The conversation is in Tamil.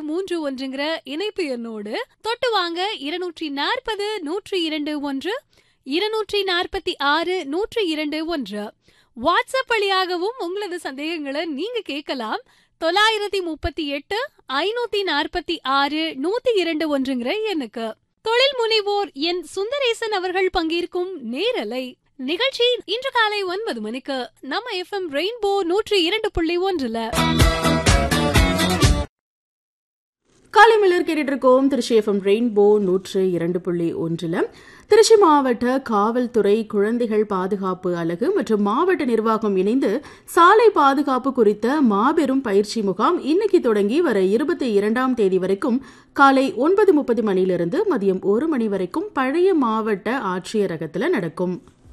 மூன்று ஒன்றுங்கிற இணைப்பு எண்ணோடு தொட்டு வாங்க இருநூற்றி நாற்பது நூற்றி இரண்டு ஒன்று இருநூற்றி நாற்பத்தி ஆறு நூற்றி இரண்டு ஒன்று வாட்ஸ்அப் வழியாகவும் உங்களது சந்தேகங்களை நீங்க கேட்கலாம் தொள்ளாயிரத்தி முப்பத்தி எட்டு ஐநூத்தி நாற்பத்தி ஆறு நூத்தி இரண்டு ஒன்றுங்கிற எண்ணுக்கு தொழில் முனைவோர் என் சுந்தரேசன் அவர்கள் பங்கேற்கும் நேரலை நிகழ்ச்சி இன்று காலை ஒன்பது மணிக்கு நம்ம எஃப்எம் ரெயின்போ நூற்றி இரண்டு புள்ளி ஒன்றுல காலை மலர் கேட்டுட்டு இருக்கோம் திருச்சி எஃப்எம் ரெயின்போ நூற்று இரண்டு புள்ளி ஒன்றில் திருச்சி மாவட்ட காவல்துறை குழந்தைகள் பாதுகாப்பு அலகு மற்றும் மாவட்ட நிர்வாகம் இணைந்து சாலை பாதுகாப்பு குறித்த மாபெரும் பயிற்சி முகாம் இன்னைக்கு தொடங்கி வர இருபத்தி இரண்டாம் தேதி வரைக்கும் காலை ஒன்பது முப்பது மணியிலிருந்து மதியம் ஒரு மணி வரைக்கும் பழைய மாவட்ட ஆட்சியரகத்தில் நடக்கும்